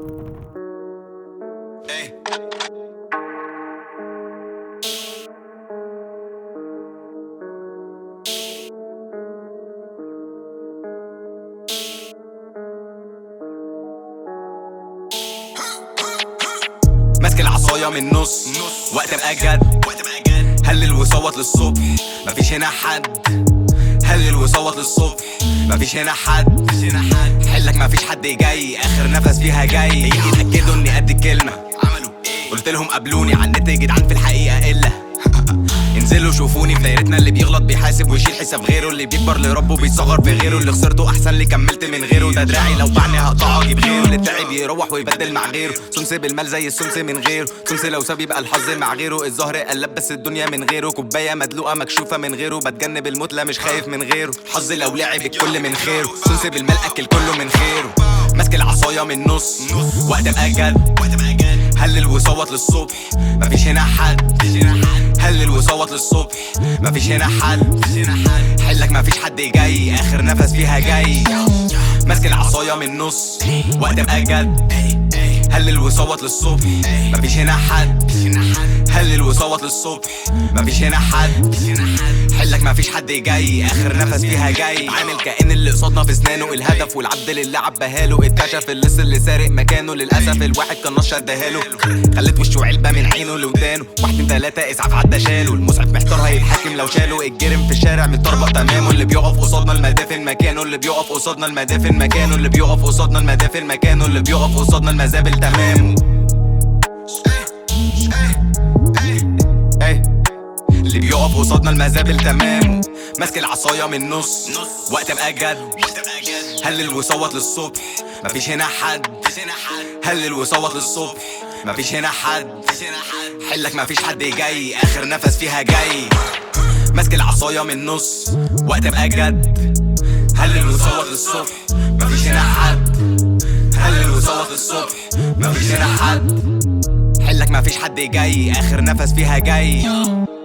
Ey. ماسك العصاية من النص وقت ابقى جد هلل وصوت للصبح مفيش هنا حد هلل وصوت للصبح مفيش هنا حد حلك مفيش حد جاي اخر نفس فيها جاي يتاكدوا اني قد الكلمه عملوا ايه قلت لهم قابلوني على النت يا جدعان في الحقيقه الا انزلوا شوفوني في دايرتنا اللي بيغلط بيحاسب ويشيل حساب غيره اللي بيكبر لربه بيصغر في غيره اللي خسرته احسن لي كملت من غيره ده دراعي لو بعني هقطعه اجيب غيره اللي تعب يروح ويبدل مع غيره سمس بالمال زي السمس من غيره سمس لو ساب يبقى الحظ مع غيره الظهر قلب بس الدنيا من غيره كوبايه مدلوقه مكشوفه من غيره بتجنب الموت لا مش خايف من غيره حظي لو لعب الكل من خيره سمس بالمال اكل كله من خيره ماسك العصايه من نص وقت ابقى جد هلل وصوت للصبح مفيش هنا حد هلل وصوت للصبح مفيش هنا حد حلك مفيش حد جاي اخر نفس فيها جاي ماسك العصايه من النص وقت ابقى جد هلل وصوت للصبح مفيش هنا حد هلل وصوت للصبح مفيش هنا حد حلك مفيش حد جاي اخر نفس فيها جاي عامل كأن اللي قصادنا في اسنانه الهدف والعبد اللي عباها له اتكشف اللص اللي سارق مكانه للاسف الواحد كان نشر اداها خلت وشه علبه من عينه لودانه واحد اتنين تلاته اسعاف عدى شاله المسعف محتار هيتحاكم لو شاله الجرم في الشارع متطربق تمامه اللي بيقف قصادنا المدافن مكانه اللي بيقف قصادنا المدافن مكانه اللي بيقف قصادنا المدافن مكانه اللي بيقف قصادنا المزابل تمامه ايه اللي بيقف قصادنا المزابل تمام ماسك العصايه من النص وقت ابقى جد هلل وصوت للصبح مفيش هنا حد هلل وصوت للصبح مفيش هنا حد حلك مفيش حد جاي اخر نفس فيها جاي ماسك العصايه من النص وقت ابقى جد هلل وصوت للصبح مفيش هنا حد هلل وصوت للصبح مفيش هنا حد حلك مفيش حد جاي اخر نفس فيها جاي